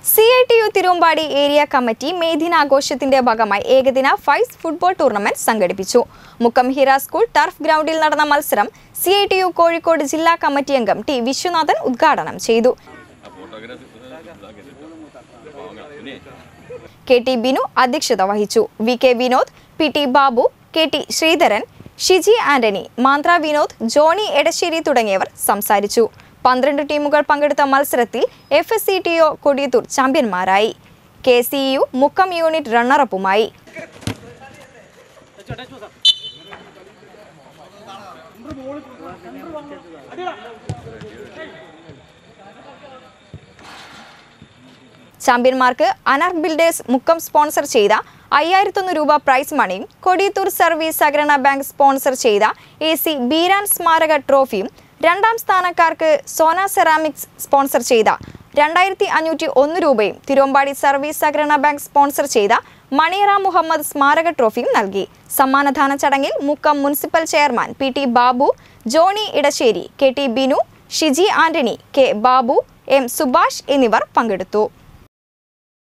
C I T U Thiruvambady area committee May ദിനാഘോഷത്തിന്റെ ഭാഗമായി ഏകദിന ഫൈസ് ഫുട്ബോൾ ടൂർണമെന്റ് സംഘടിപ്പിച്ചു മുക്കം ഹിര സ്കൂൾ ടർഫ് ഗ്രൗണ്ടിൽ നടന്ന മത്സരം C I T U Kozhikode ജില്ലാ കമ്മിറ്റി അംഗം ടി വിശ്വനാഥൻ ഉദ്ഘാടനം ചെയ്തു കെ ടി ബിനു അധ്യക്ഷത വഹിച്ചു V K Vinod P T Babu K T Sreedharan Shiji Antony Manthra Vinod Johny Edassery തുടങ്ങിയവർ സംസാരിച്ചു പന്ത്രണ്ട് ടീമുകൾ പങ്കെടുത്ത മത്സരത്തിൽ F S C T O Kodiyathur ചാമ്പ്യന്മാരായി K C U Mukkam unit റണ്ണറപ്പുമായി ചാമ്പ്യന്മാർക്ക് അനർ ബിൽഡേഴ്സ് മുക്കം സ്പോൺസർ ചെയ്ത അയ്യായിരത്തൊന്ന് രൂപ പ്രൈസ് മണിയും കൊടിയത്തൂർ സർവീസ് സഹകരണ ബാങ്ക് സ്പോൺസർ ചെയ്ത എ സി ബീരാൻ സ്മാരക ട്രോഫിയും രണ്ടാം സ്ഥാനക്കാർക്ക് സോന സെറാമിക്സ് സ്പോൺസർ ചെയ്ത രണ്ടായിരത്തി അഞ്ഞൂറ്റി ഒന്ന് രൂപയും തിരുവമ്പാടി സർവീസ് സഹകരണ ബാങ്ക് സ്പോൺസർ ചെയ്ത മണിയറ മുഹമ്മദ് സ്മാരക ട്രോഫിയും നൽകി സമ്മാനദാന ചടങ്ങിൽ Mukkam municipal chairman P T Babu Johny Edassery K T Binu Shiji Antony K Babu M Subhash എന്നിവർ പങ്കെടുത്തു